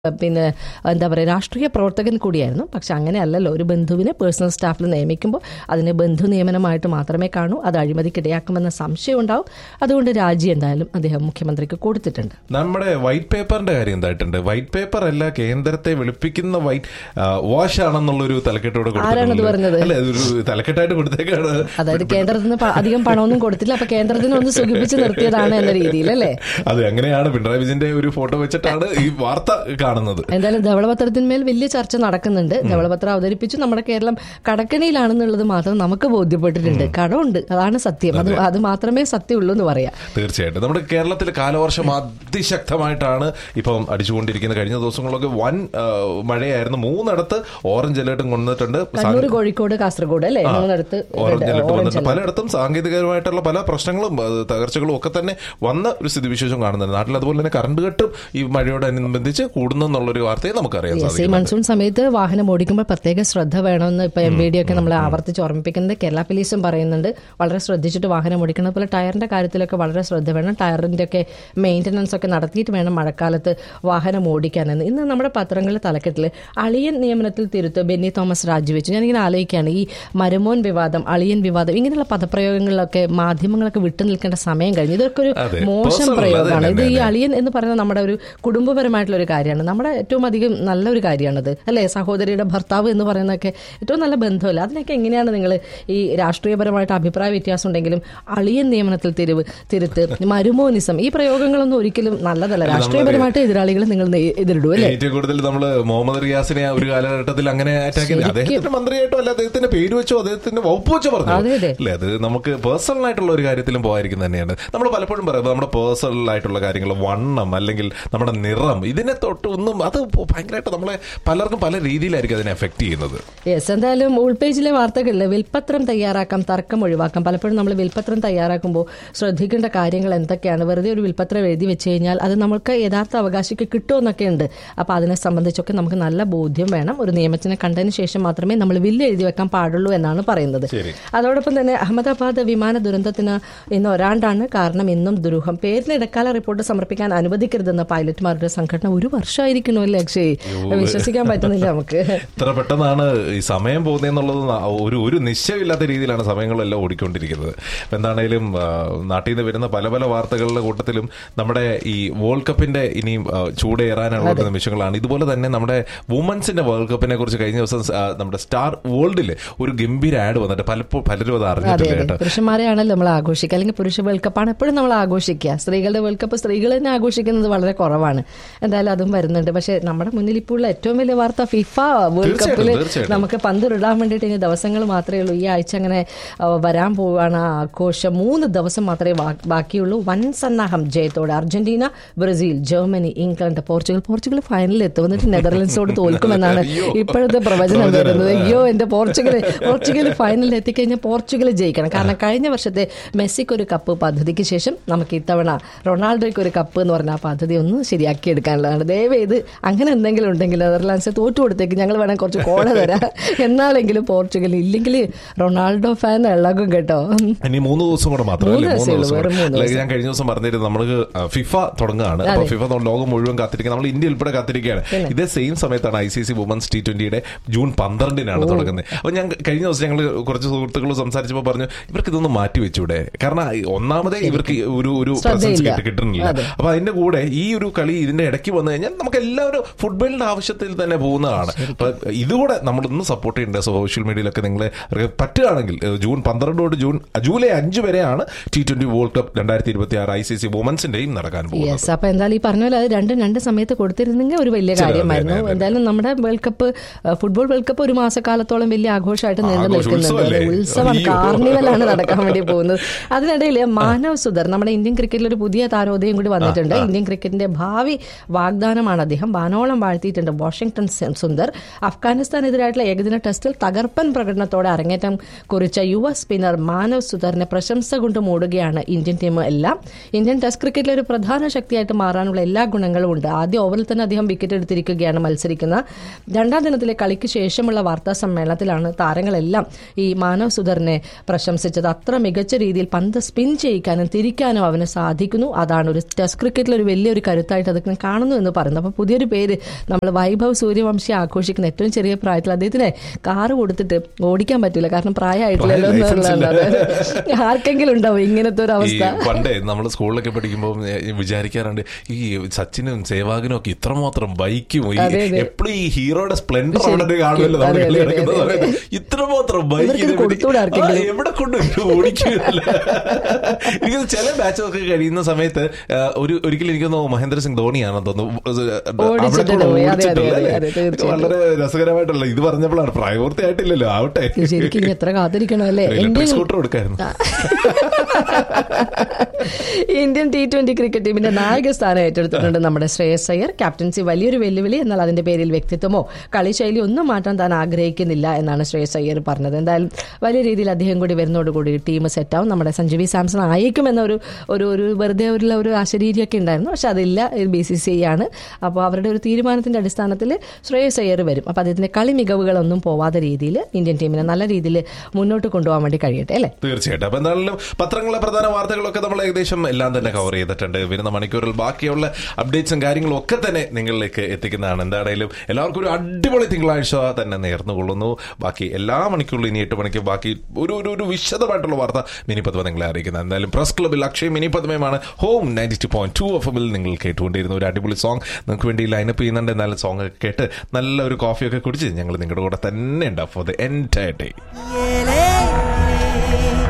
പിന്നെ എന്താ പറയുക രാഷ്ട്രീയ പ്രവർത്തകൻ കൂടിയായിരുന്നു പക്ഷെ അങ്ങനെയല്ലല്ലോ ഒരു ബന്ധുവിനെ പേഴ്സണൽ സ്റ്റാഫിൽ നിയമിക്കുമ്പോൾ അതിനെ ബന്ധു നിയമനമായിട്ട് മാത്രമേ കാണൂ അത് അഴിമതിക്കിടയാക്കുമെന്ന സംശയം ഉണ്ടാവും അതുകൊണ്ട് രാജി എന്തായാലും അദ്ദേഹം മുഖ്യമന്ത്രിക്ക് കൊടുത്തിട്ടുണ്ട് നമ്മുടെ വൈറ്റ് പേപ്പറിന്റെ കാര്യം എന്തായിട്ടുണ്ട് വൈറ്റ് പേപ്പർ അല്ല കേന്ദ്രത്തെ വെളുപ്പിക്കുന്ന വൈറ്റ് വാഷ് ആണെന്നുള്ളൊരു തലക്കെട്ടോട് ആരാണത് പറഞ്ഞത്? അല്ലെ ഒരു തലക്കെട്ടായിട്ട് കൊടുത്തേക്കാണ് അതായത് കേന്ദ്രത്തിൽ നിന്ന് പ- അധികം പണമൊന്നും കൊടുത്തില്ല അപ്പൊ കേന്ദ്രത്തിന് ഒന്ന് സുഖിപ്പിച്ച് നിർത്തിയതാണ് എന്ന രീതിയിൽ അല്ലേ അതെ അങ്ങനെയാണ് പിണറായി വിജയന്റെ ഒരു ഫോട്ടോ വെച്ചിട്ടാണ് ഈ വാർത്ത കാണുന്നത് എന്തായാലും ധവളപത്രത്തിന്മേൽ വലിയ ചർച്ച നടക്കുന്നുണ്ട് ധവളപത്രം അവതരിപ്പിച്ചു നമ്മുടെ കേരളം കടക്കണിയിലാണെന്നുള്ളത് മാത്രം നമുക്ക് ബോധ്യപ്പെട്ടിട്ടുണ്ട് കടമുണ്ട് അതാണ് സത്യം അത് അത് മാത്രമേ സത്യമുള്ളൂ എന്ന് പറയാം തീർച്ചയായിട്ടും നമ്മുടെ കേരളത്തിൽ കാലവർഷം അതിശക്തമായിട്ടാണ് ഇപ്പം അടിച്ചുകൊണ്ടിരിക്കുന്നത് കഴിഞ്ഞ ദിവസങ്ങളിലൊക്കെ വൻ ആ, മഴയായിരുന്നു മൂന്നിടത്ത് ഓറഞ്ച് അലേർട്ടും കൊണ്ടിട്ടുണ്ട് കണ്ണൂർ കോഴിക്കോട് കാസർഗോഡ് അല്ലേ മൂന്നിടത്ത് ഓറഞ്ച് അലർട്ട് ഓറഞ്ച് വന്നിട്ട് പലയിടത്തും സാങ്കേതികമായിട്ടുള്ള പല പ്രശ്നങ്ങളും അത് തകർച്ചകളും ഒക്കെ തന്നെ വന്ന ഒരു സ്ഥിതിവിശേഷം കാണുന്നുണ്ട് നാട്ടിൽ അതുപോലെ തന്നെ കറണ്ട് കെട്ടും ഈ മഴയോടനുബന്ധിച്ച് കൂടുന്നെന്നുള്ളൊരു വാർത്തയെ നമുക്കറിയാൻ യെസ് ഈ സാധിക്കും മൺസൂൺ സമയത്ത് വാഹനം ഓടിക്കുമ്പോൾ പ്രത്യേക ശ്രദ്ധ വേണമെന്ന് ഇപ്പൊ എം ബി ഡി ഒക്കെ നമ്മളെ ആവർത്തിച്ച് ഓർമ്മിപ്പിക്കുന്നത് കേരള പോലീസും പറയുന്നുണ്ട് വളരെ ശ്രദ്ധിച്ചിട്ട് വാഹനം ഓടിക്കണം അതുപോലെ ടയറിന്റെ കാര്യത്തിലൊക്കെ വളരെ ശ്രദ്ധ വേണം ടയറിന്റെ ഒക്കെ മെയിൻ്റനൻസ് ഒക്കെ നടത്തിയിട്ട് വേണം മഴക്കാലത്ത് വാഹനം ഓടിക്കാനെന്ന് ഇന്ന് നമ്മുടെ പത്രങ്ങളിലെ തലക്കെട്ടിൽ അളിയൻ നിയമനത്തിൽ തിരുത്ത് ബെന്നി തോമസ് രാജിവെച്ചു ഞാനിങ്ങനെ ആലോചിക്കുകയാണ് ഈ മരമോൻ വിവാദം അളിയൻ വിവാദം ഇങ്ങനെയുള്ള പദപ്രയോഗങ്ങളിലൊക്കെ മാധ്യമങ്ങളൊക്കെ വിട്ടു നിൽക്കേണ്ട സമയം കഴിഞ്ഞു ഇതൊക്കെ ഒരു അതെ. മോശം Personal, പ്രയോഗമാണ് അതെ, ഇത് ഈ അതെ. അളിയൻ എന്ന് പറയുന്നത് നമ്മുടെ ഒരു കുടുംബപരമായിട്ടുള്ള ഒരു കാര്യമാണ് നമ്മുടെ ഏറ്റവും അധികം നല്ലൊരു കാര്യമാണത് അല്ലേ സഹോദരിയുടെ ഭർത്താവ് എന്ന് പറയുന്നതൊക്കെ ഏറ്റവും നല്ല ബന്ധമല്ല അതിനൊക്കെ എങ്ങനെയാണ് നിങ്ങൾ ഈ രാഷ്ട്രീയപരമായിട്ട് അഭിപ്രായ വ്യത്യാസം ഉണ്ടെങ്കിലും അളിയൻ നിയമനത്തിൽ തിരിവ് തിരുത്ത് മരുമോനിസം ഈ പ്രയോഗങ്ങളൊന്നും ഒരിക്കലും നല്ലതല്ല രാഷ്ട്രീയപരമായിട്ട് എതിരാളികളെ നിങ്ങൾ നേ- എതിരിടും അല്ലേ ഏറ്റവും കൂടുതൽ നമ്മൾ മുഹമ്മദ് റിയാസിനെ ആ ഒരു കാലഘട്ടത്തിൽ അങ്ങനെ അറ്റാക്ക് ചെയ്തു അദ്ദേഹത്തിന്റെ മന്ത്രിയായിട്ടോ അല്ല അദ്ദേഹത്തിന്റെ പേര് വെച്ചോ അദ്ദേഹത്തിന്റെ വകുപ്പ് വെച്ചോ പറഞ്ഞു അതെ, അതെ. അല്ലേ അത് നമുക്ക് പേഴ്സണൽ ആയിട്ടുള്ള ഒരു കാര്യത്തിലും പോയിരിക്കും തന്നെയാണ് നമ്മൾ പലപ്പോഴും പറയുന്നത് നമ്മുടെ പേഴ്സണൽ ആയിട്ടുള്ള കാര്യങ്ങൾ വണ്ണം അല്ലെങ്കിൽ നമ്മുടെ നിറം ഇതിനെ തൊട്ട് ഒന്നും അത് ഭയങ്കരമായിട്ട് നമ്മളെ പലർക്കും പല രീതിയിലായിരിക്കും അതിനെ എഫക്ട് ചെയ്യുന്നത് യെസ് എന്തായാലും ഉൾപേജിലെ വാർത്തകളിൽ വിൽപ്പത്രം തയ്യാറാക്കാം തർക്കം ഒഴിവാക്കാം പലപ്പോഴും നമ്മൾ വിൽപ്പത്രം തയ്യാറാക്കുമ്പോൾ ശ്രദ്ധിക്കേണ്ട കാര്യങ്ങൾ എന്തൊക്കെയാണ് വെറുതെ ഒരു വിൽപ്പത്രം എഴുതി വെച്ച് കഴിഞ്ഞാൽ അത് നമുക്ക് യഥാർത്ഥ അവകാശിക്ക് കിട്ടുമെന്നൊക്കെ ഉണ്ട് അപ്പോൾ അതിനെ സംബന്ധിച്ചൊക്കെ നമുക്ക് നല്ല ബോധ്യം വേണം ഒരു നിയമത്തിനെ കണ്ടതിന് ശേഷം മാത്രമേ നമ്മൾ വില്ല് എഴുതി വെക്കാൻ പാടുള്ളൂ എന്നാണ് പറയുന്നത് ശരി. അതോടൊപ്പം തന്നെ അഹമ്മദാബാദ് വിമാന ദുരന്തത്തിന് ഇന്ന് ഒരാണ്ടാണ് കാരണം ഇന്നും ദുരൂഹം പേരിന് ഇടക്കാല റിപ്പോർട്ട് സമർപ്പിക്കാൻ അനുവദിക്കരുതെന്ന പൈലറ്റുമാരുടെ സംഘടന ഒരു വർഷമായിരിക്കണോ അല്ലേ അക്ഷയ് വിശ്വസിക്കാൻ പറ്റുന്നില്ല നമുക്ക് ഇത്ര പെട്ടെന്നാണ് ഈ സമയം പോകുന്നതെന്നുള്ളത് ന- ഒരു ഒരു നിശ്ചയമില്ലാത്ത രീതിയിലാണ് സമയങ്ങളെല്ലാം ഓടിക്കൊണ്ടിരിക്കുന്നത് അപ്പൊ എന്താണേലും ആ, നാട്ടിൽ നിന്ന് വരുന്ന പല പല വാർത്തകളുടെ കൂട്ടത്തിലും നമ്മുടെ ഈ വേൾഡ് കപ്പിന്റെ ഇനിയും ആ, ചൂടേറാനുള്ള ഒരു നിമിഷങ്ങളാണ് ഇതുപോലെ തന്നെ നമ്മുടെ വുമൻസിന്റെ വേൾഡ് കപ്പിനെ കുറിച്ച് കഴിഞ്ഞ ദിവസം ആ, നമ്മുടെ സ്റ്റാർ വേൾഡിൽ ഒരു ഗംഭീര ആഡ് വന്നിട്ട് പലപ്പോഴും പലരും അത് അതെ അറിഞ്ഞിട്ടില്ല അതെ കേട്ടോ പുരുഷന്മാരെയാണല്ലോ നമ്മൾ ആഘോഷിക്കുക അല്ലെങ്കിൽ പുരുഷ വേൾഡ് കപ്പാണ് എപ്പോഴും നമ്മൾ ആഘോഷിക്കുക സ്ത്രീകളുടെ വേൾഡ് കപ്പ് സ്ത്രീകൾ തന്നെ ആഘോഷിക്കുന്നത് വളരെ കുറവാണ് എന്തായാലും അതും വരുന്നുണ്ട് പക്ഷെ നമ്മുടെ മുന്നിൽ ഇപ്പോൾ ഉള്ള ഏറ്റവും വലിയ വാർത്ത ഫിഫ വേൾഡ് തീർച്ചയായിട്ടും, കപ്പിൽ തീർച്ചയായിട്ടും. നമുക്ക് പന്തിടാൻ വേണ്ടിയിട്ട് ഇനി ദിവസങ്ങൾ മാത്രമേ ഉള്ളൂ ഈ ആഴ്ച അങ്ങനെ ആ, വരാൻ പോവുകയാണ് ആ ആഘോഷം മൂന്ന് ദിവസം മാത്രമേ ബാ- ബാക്കിയുള്ളൂ വൻ സന്നാഹം ജയത്തോടെ Argentina Brazil Germany England Portugal Portugal ഫൈനലിൽ എത്തും എന്നിട്ട് നെതർലൻഡ്സോട് തോൽക്കുമെന്നാണ് ഇപ്പോഴത്തെ പ്രവചനം വരുന്നത് അയ്യോ എന്റെ പോർച്ചുഗൽ പോർച്ചുഗൽ ഫൈനലിൽ എത്തിക്കഴിഞ്ഞാൽ പോർച്ചുഗൽ ജയിക്കണം കാരണം കഴിഞ്ഞ വർഷത്തെ മെസ്സിക്ക് ഒരു കപ്പ് പദ്ധതിക്ക് ശേഷം നമുക്ക് ഇത്തവണ റൊണാൾഡോയ്ക്ക് ഒരു കപ്പ് എന്ന് പറഞ്ഞ ആ പദ്ധതി ഒന്ന് ശരിയാക്കി എടുക്കാനുള്ളതാണ് ദയവ് ഇത് അങ്ങനെ എന്തെങ്കിലും ഉണ്ടെങ്കിൽ നെതർലാൻഡ്സ് തോറ്റു കൊടുത്തേക്ക് ഞങ്ങൾ വേണം കുറച്ച് കോട തരാം എന്നാലെങ്കിലും പോർച്ചുഗൽ ഇല്ലെങ്കിൽ റൊണാൾഡോ ഫാൻ ഇളകും കേട്ടോ ഇനി മൂന്ന് ദിവസം കൂടെ മാത്രമേ മൂന്ന് അല്ലേ? ദിവസമേ ഉള്ളൂ, വെറും മൂന്ന് അല്ലെങ്കിൽ ഞാൻ കഴിഞ്ഞ ദിവസം പറഞ്ഞിരുന്നു നമ്മൾക്ക് ഫിഫ തുടങ്ങുകയാണ് അപ്പൊ ഫിഫ തൊ- ലോകം മുഴുവൻ കാത്തിരിക്കുക നമ്മൾ ഇന്ത്യ ഉൾപ്പെടെ കാത്തിരിക്കുകയാണ് ഇതേ സെയിം സമയത്താണ് I C C women's T ട്വന്റിയുടെ ജൂൺ പന്ത്രണ്ടിനാണ് തുടങ്ങുന്നത് അപ്പൊ ഞാൻ കഴിഞ്ഞ ദിവസം ഞങ്ങൾ കുറച്ച് സുഹൃത്തുക്കൾ സംസാരിച്ചപ്പോൾ പറഞ്ഞു ഇവർക്ക് ഇതൊന്ന് മാറ്റി വെച്ചൂടെ കാരണം ഈ ഒന്നാമതേ ഇവർക്ക് ഒരു ഒരു പ്രസൻസ് ശ്രദ്ധയില്ല. കിട്ടുന്നില്ല അതെ. അപ്പൊ അതിന്റെ കൂടെ ഈ ഒരു കളി ഇതിന്റെ ഇടയ്ക്ക് വന്നു കഴിഞ്ഞാൽ നമുക്ക് എല്ലാവരും ഫുട്ബോളിന്റെ ആവശ്യത്തിൽ തന്നെ പോകുന്നതാണ് അപ്പൊ ഇതുകൂടെ നമ്മളൊന്ന് സപ്പോർട്ട് ചെയ്യേണ്ട സോഷ്യൽ മീഡിയയിലൊക്കെ നിങ്ങൾ പറ്റുകയാണെങ്കിൽ ഏഹ്, ജൂൺ പന്ത്രണ്ട് തൊട്ട് ജൂൺ ജൂലൈ അഞ്ച് വരെയാണ് ടി ട്വന്റി വേൾഡ് കപ്പ് രണ്ടായിരത്തി ഇരുപത്തി ആറ് ഐ സി സി വുമൻസിന്റെയും നടക്കാൻ പോകുന്നത് യെസ് അപ്പൊ എന്തായാലും ഈ പറഞ്ഞ പോലെ അത് രണ്ടും രണ്ട് സമയത്ത് കൊടുത്തിരുന്നെങ്കിൽ ഒരു വലിയ ശരി, അതെ, കാര്യമായിരുന്നു അതെ, അതെ. എന്തായാലും നമ്മുടെ വേൾഡ് കപ്പ് ഏഹ്, ഫുട്ബോൾ വേൾഡ് കപ്പ് ഒരു മാസക്കാലത്തോളം വലിയ ആഘോഷമായിട്ട് നീണ്ടു ആഘോഷം, നിൽക്കുന്നുണ്ട് ഉത്സവമല്ലേ? ഉത്സവം അയ്യോ. കാർണിവലാണ് നടക്കാൻ വേണ്ടി പോകുന്നത് അതിനിടയിൽ മാനവ് സുധർ നമ്മുടെ ഇന്ത്യൻ ക്രിക്കറ്റിൽ ഒരു പുതിയ താരോദയം കൂടി വന്നിട്ടുണ്ട് ഇന്ത്യൻ ക്രിക്കറ്റിന്റെ ഭാവി വാഗ്ദാനമാണ് അദ്ദേഹം വാനോളം വാഴ്ത്തിയിട്ടുണ്ട് വാഷിംഗ്ടൺ സെ- സുന്ദർ അഫ്ഗാനിസ്ഥാനെതിരായിട്ടുള്ള ഏകദിന ടെസ്റ്റിൽ തകർപ്പൻ പ്രകടനത്തോടെ അരങ്ങേറ്റം കുറിച്ച യുവ സ്പിന്നർ മാനവ് സുധറിനെ പ്രശംസ കൊണ്ട് മൂടുകയാണ് ഇന്ത്യൻ ടീം എല്ലാം ഇന്ത്യൻ ടെസ്റ്റ് ക്രിക്കറ്റിലെ ഒരു പ്രധാന ശക്തിയായിട്ട് മാറാനുള്ള എല്ലാ ഗുണങ്ങളും ഉണ്ട് ആദ്യ ഓവറിൽ തന്നെ അദ്ദേഹം വിക്കറ്റ് എടുത്തിരിക്കുകയാണ് മത്സരിക്കുന്ന രണ്ടാം ദിനത്തിലെ കളിക്ക് ശേഷമുള്ള വാർത്താ സമ്മേളനത്തിലാണ് താരങ്ങളെല്ലാം ഈ മാനവ് സുധറിനെ പ്രശംസിച്ചത് അത്ര മികച്ച രീതിയിൽ പന്ത് സ്പിൻ ചെയ്യിക്കാനും തിരിക്കാനും അവന് സാധിക്കുന്നു അതാണ് ഒരു ടെസ്റ്റ് ക്രിക്കറ്റിൽ ഒരു വലിയൊരു കരുത്തായിട്ട് അതൊക്കെ കാണുന്നു എന്ന് പറയുന്നത് അപ്പം അപ്പോൾ പുതിയൊരു പേര് നമ്മൾ വൈഭവ് സൂര്യവംശി ആഘോഷിക്കുന്ന ഏറ്റവും ചെറിയ പ്രായത്തിൽ അദ്ദേഹത്തിന് കാറ് കൊടുത്തിട്ട് ഓടിക്കാൻ പറ്റില്ല കാരണം പ്രായമായിട്ടില്ലല്ലോ പ്രായ ലൈസൻസ് എന്നുള്ളതാണ് ആർക്കെങ്കിലും ഉണ്ടാവും ഇങ്ങനത്തെ ഒരു ഈ അവസ്ഥ പണ്ടേ നമ്മൾ സ്കൂളിലൊക്കെ പഠിക്കുമ്പോൾ വിചാരിക്കാറുണ്ട് ഈ സച്ചിനും സേവാഗനും ഒക്കെ ഇത്രമാത്രം ബൈക്കും ഈ അതെ, അതെ. എപ്പോഴും ഈ ഹീറോയുടെ സ്പ്ലെൻഡർ ശരി. അവിടെ കാണുമല്ലോ നമ്മൾ അതെ, കളി അതെ, നടക്കുന്ന അതെ, അതെ. സമയത്ത് ഇത്രമാത്രം ബൈക്ക് ഇവർക്കിത് കൊടുത്തൂടെ ആർക്കെങ്കിലും? എവിടെ കൊണ്ട് ഓടിക്കില്ല എനിക്ക് ചില മാച്ചൊക്കെ കഴിയുന്ന സമയത്ത് ആ, ഒരു ഒരിക്കലും എനിക്ക് തോന്നുന്നു മഹേന്ദ്ര സിംഗ് ധോണിയാണെന്ന് തോന്നുന്നു അവിടെ ഓടിച്ചിട്ടുണ്ട് കൊണ്ട് പോയി. അതെ, അതെ, ഓടിച്ചിട്ടുള്ള അതെ, അതെ, തീർച്ചയായും. വളരെ രസകരമായിട്ടുള്ള ഇത് പറഞ്ഞപ്പോഴാണ് പ്രായപൂർത്തിയായിട്ടില്ലല്ലോ ആവട്ടെ ശരിക്കും ഇനി എത്ര കാത്തിരിക്കണം അല്ലേ ഇലക്ട്രിക് ഇന്ത്യൻ സ്കൂട്ടർ കൊടുക്കായിരുന്നു ഇന്ത്യൻ ടി ട്വന്റി ക്രിക്കറ്റ് ടീമിന്റെ നായക സ്ഥാനം ഏറ്റെടുത്തിട്ടുണ്ട് നമ്മുടെ ശ്രേയസ് അയ്യർ ക്യാപ്റ്റൻസി വലിയൊരു വെല്ലുവിളി എന്നാൽ അതിന്റെ പേരിൽ വ്യക്തിത്വമോ കളിശൈലി ഒന്നും മാറ്റാൻ താൻ ആഗ്രഹിക്കുന്നില്ല എന്നാണ് ശ്രേയസ് അയ്യർ പറഞ്ഞത് എന്തായാലും വലിയ രീതിയിൽ അദ്ദേഹം കൂടി വരുന്നതോടുകൂടി ടീം സെറ്റാവും നമ്മുടെ സഞ്ജുവി സാംസൺ ആയേക്കും എന്നൊരു ഒരു ഒരു വെറുതെ ഒരു ഒരു ആശരീരിയൊക്കെ ഉണ്ടായിരുന്നു പക്ഷെ അതില്ല ബി സി സി ഐ ആണ് അപ്പോൾ അവരുടെ ഒരു തീരുമാനത്തിന്റെ അടിസ്ഥാനത്തിൽ ശ്രേയസ് അയ്യർ വരും അപ്പോൾ അദ്ദേഹത്തിന്റെ കളി മികവുകളൊന്നും പോവാത്ത രീതിയിൽ ഇന്ത്യൻ ടീമിനെ നല്ല രീതിയിൽ മുന്നോട്ട് കൊണ്ടുപോകാൻ വേണ്ടി കഴിയട്ടെ അല്ലേ തീർച്ചയായിട്ടും അപ്പൊ എന്തായാലും പത്രങ്ങളിലെ പ്രധാന വാർത്തകളൊക്കെ നമ്മൾ ഏകദേശം എല്ലാം തന്നെ കവർ ചെയ്തിട്ടുണ്ട് വരുന്ന മണിക്കൂറിൽ ബാക്കിയുള്ള അപ്ഡേറ്റ്സും കാര്യങ്ങളും ഒക്കെ തന്നെ നിങ്ങളിലേക്ക് എത്തിക്കുന്നതാണ് എന്താണേലും എല്ലാവർക്കും ഒരു അടിപൊളി തിങ്കളാഴ്ച തന്നെ നേർന്നുകൊള്ളുന്നു ബാക്കി എല്ലാ മണിക്കൂറിലും ഇനി എട്ട് മണിക്ക് ബാക്കി ഒരു ഒരു ഒരു വിശദമായിട്ടുള്ള വാർത്ത മിനി പത്മ നിങ്ങളെ അറിയിക്കുന്നത് എന്തായാലും പ്രസ് ക്ലബിൽ അക്ഷയ് മിനി പത്മയുമാണ് home ninety two point two F എമ്മിൽ നിങ്ങൾ കേട്ടുകൊണ്ടിരുന്ന ഒരു അടിപൊളി സോങ് നിങ്ങൾക്ക് വേണ്ടി ലൈനപ്പ് ചെയ്യുന്നുണ്ട് നല്ല സോങ് ഒക്കെ കേട്ട് നല്ല ഒരു കോഫിയൊക്കെ കുടിച്ച് ഞങ്ങൾ നിങ്ങളുടെ കൂടെ തന്നെ ഉണ്ടാവും for the entire day Yeah,